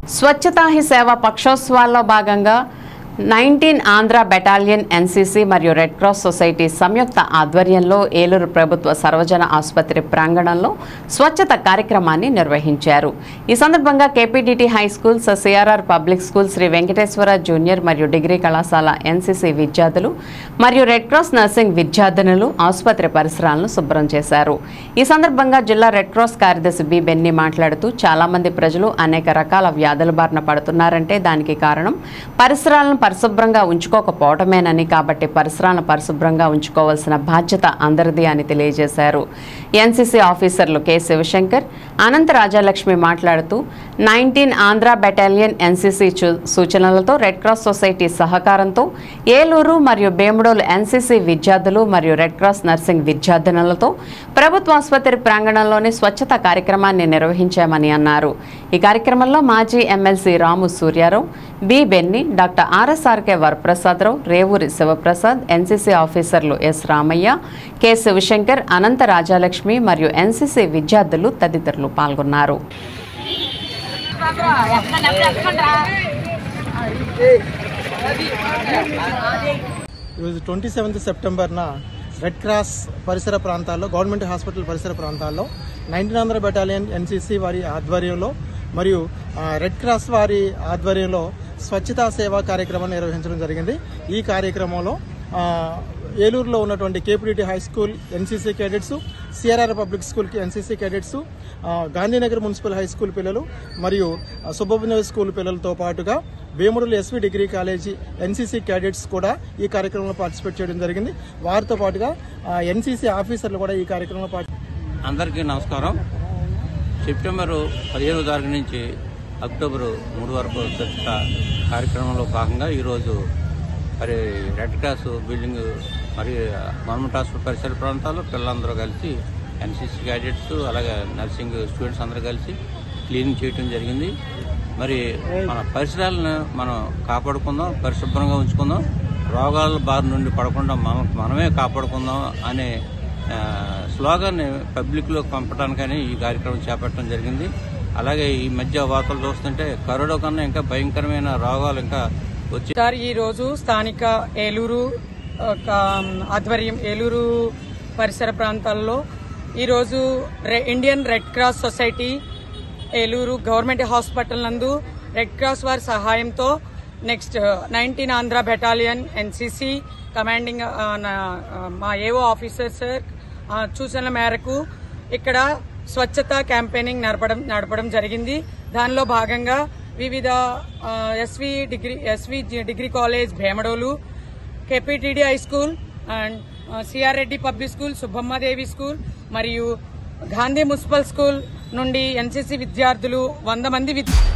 స్వచ్ఛతా he సేవ పక్షోత్సవాల్లో భాగంగా నైన్టీన్ ఆంధ్ర బెటాలియన్ ఎన్సీసీ మరియు రెడ్ క్రాస్ సొసైటీ సంయుక్త ఆధ్వర్యంలో ఏలూరు ప్రభుత్వ సర్వజన ఆసుపత్రి ప్రాంగణంలో స్వచ్ఛత కార్యక్రమాన్ని నిర్వహించారు ఈ సందర్భంగా KPDT high schools CRR public school Sri Venkateswara junior మరియు డిగ్రీ కళాశాల ఎన్సీసీ విద్యార్థులు మరియు రెడ్ క్రాస్ నర్సింగ్ విద్యార్థినులు ఆసుపత్రి పరిసరాలను శుభ్రం చేశారు ఈ సందర్భంగా జిల్లా రెడ్ క్రాస్ కార్యదర్శి బి బెన్ని మాట్లాడుతూ చాలా మంది ప్రజలు అనేక రకాల వ్యాధుల బారిన పడుతున్నారంటే దానికి కారణం పరిసరాలను పరిశుభ్రంగా ఉంచుకోకపోవటమేనని కాబట్టి పరిసరాలను పరిశుభ్రంగా ఉంచుకోవాల్సిన బాధ్యత అందరిది అని తెలియజేశారు ఎన్సీసీ ఆఫీసర్లు కె శివశంకర్ అనంత రాజాలక్ష్మి మాట్లాడుతూ నైన్టీన్ ఆంధ్ర బెటాలియన్ ఎన్సీసీ సూచనలతో రెడ్ క్రాస్ సొసైటీ సహకారంతో ఏలూరు మరియు బేముడోలు ఎన్సీసీ విద్యార్థులు మరియు రెడ్ క్రాస్ నర్సింగ్ విద్యార్థినులతో ప్రభుత్వ ఆసుపత్రి ప్రాంగణంలోని స్వచ్ఛత కార్యక్రమాన్ని నిర్వహించామని అన్నారు ఈ కార్యక్రమంలో మాజీ MLC Ramu Suryarao B Benny doctor RSRK Varaprasadarao Revuri Shivaprasad NCC ఆఫీసర్లు ఎస్ రామయ్య కె శివశంకర్ అనంత రాజాలక్ష్మి మరియు ఎన్సీసీ విద్యార్థులు తదితరులు పాల్గొన్నారు ఈరోజు ట్వంటీ సెవెంత్ సెప్టెంబర్న రెడ్ క్రాస్ పరిసర ప్రాంతాల్లో గవర్నమెంట్ హాస్పిటల్ పరిసర ప్రాంతాల్లో నైన్టీన్ ఆంధ్ర బెటాలియన్ ఎన్సీసీ వారి ఆధ్వర్యంలో మరియు ఆ, రెడ్ క్రాస్ వారి ఆధ్వర్యంలో స్వచ్ఛతా సేవా కార్యక్రమం నిర్వహించడం జరిగింది ఈ కార్యక్రమంలో ఆ, ఏలూరులో ఉన్నటువంటి KPDT high school NCC cadets CRR public స్కూల్కి ఎన్సీసీ క్యాడెట్స్ ఆ, గాంధీనగర్ మున్సిపల్ హై స్కూల్ పిల్లలు మరియు ఆ, సుబ్బవినోద్ స్కూల్ పిల్లలతో పాటుగా వేముడులు SV degree college NCC cadets కూడా ఈ కార్యక్రమంలో పార్టిసిపేట్ చేయడం జరిగింది వారితో పాటుగా ఎన్సీసీ ఆఫీసర్లు కూడా ఈ కార్యక్రమంలో పార్టి అందరికీ నమస్కారం సెప్టెంబరు పదిహేనవ తారీఖు నుంచి అక్టోబరు మూడు వరకు స్వచ్ఛత కార్యక్రమంలో భాగంగా ఈరోజు మరి రెడ్ క్రాస్ బిల్డింగ్ మరి గవర్నమెంట్ హాస్పిటల్ పరిసర ప్రాంతాల్లో పిల్లలందరూ కలిసి ఎన్సీసీ గ్యాజెట్స్ అలాగే నర్సింగ్ స్టూడెంట్స్ అందరూ కలిసి క్లీనింగ్ చేయడం జరిగింది మరి మన పరిసరాలను మనం కాపాడుకుందాం పరిశుభ్రంగా ఉంచుకుందాం రోగాల బారి నుండి పడకుండా మనం మనమే కాపాడుకుందాం అనే ఆ, స్లోగన్ పబ్లిక్లో పంపడానికని ఈ కార్యక్రమం చేపట్టడం జరిగింది అలాగే ఈ మధ్య వార్తలు చూస్తుంటే కరోనా కన్నా ఇంకా భయంకరమైన రోగాలు ఇంకా వచ్చి సార్ ఈ రోజు స్థానిక ఏలూరు ఒక, ఆధ్వర్యం ఏలూరు పరిసర ప్రాంతాల్లో ఈరోజు రె- Indian red cross society Eluru government hospital నందు రెడ్ క్రాస్ వారి సహాయంతో next nineteen Andhra battalion NCC commanding ఆ, నా- ఆ, మా ఏవో ఆఫీసర్ సార్ ఆ, సూచనల మేరకు ఇక్కడ స్వచ్ఛత క్యాంపెయినింగ్ నడపడం నడపడం జరిగింది దానిలో భాగంగా వివిధ SV degree SV degree college Bhimadolu KPTD high school and CR Reddy public school Subbammadevi school మరియు గాంధీ మున్సిపల్ స్కూల్ నుండి ఎన్సీసీ విద్యార్థులు వంద మంది విద్య